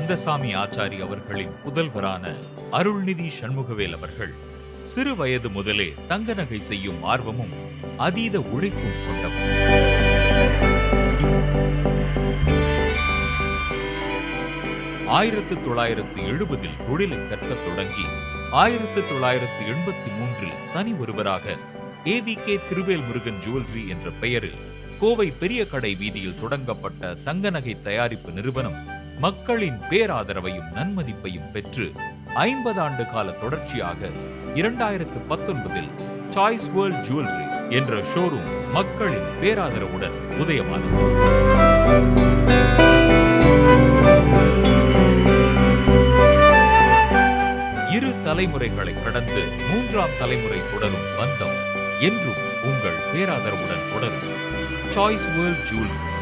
கந்தசாமி ஆச்சாரி அவர்களின் புதல்வரான அருள்நிதி சண்முகவேல் அவர்கள் சிறு வயது முதலே தங்க நகை செய்யும் ஆர்வமும் அதீத உழைப்பும் கொண்டவர் ஆயிரத்து தொள்ளாயிரத்து எழுபதில் தொழிலை கற்கத் தொடங்கி ஆயிரத்து தொள்ளாயிரத்து எண்பத்தி மூன்றில் தனி ஒருவராக ஏவிகே திருவேல் முருகன் ஜுவல்லரி என்ற பெயரில் கோவை பெரிய கடை வீதியில் தொடங்கப்பட்ட தங்க நகை தயாரிப்பு நிறுவனம் மக்களின் பேராதரவையும் நன்மதிப்பையும் பெற்று ஐம்பது ஆண்டு கால தொடர்ச்சியாக இரண்டாயிரத்து பத்தொன்பதில் சாய்ஸ் வேர்ல்ட் ஜுவல்லரி என்ற ஷோரூம் மக்களின் பேராதரவுடன் உதயமானது இரு தலைமுறைகளை கடந்து மூன்றாம் தலைமுறை தொடரும் பந்தம் என்றும் உங்கள் பேராதரவுடன் தொடரும் சாய்ஸ் வேர்ல்ட் ஜுவல்லரி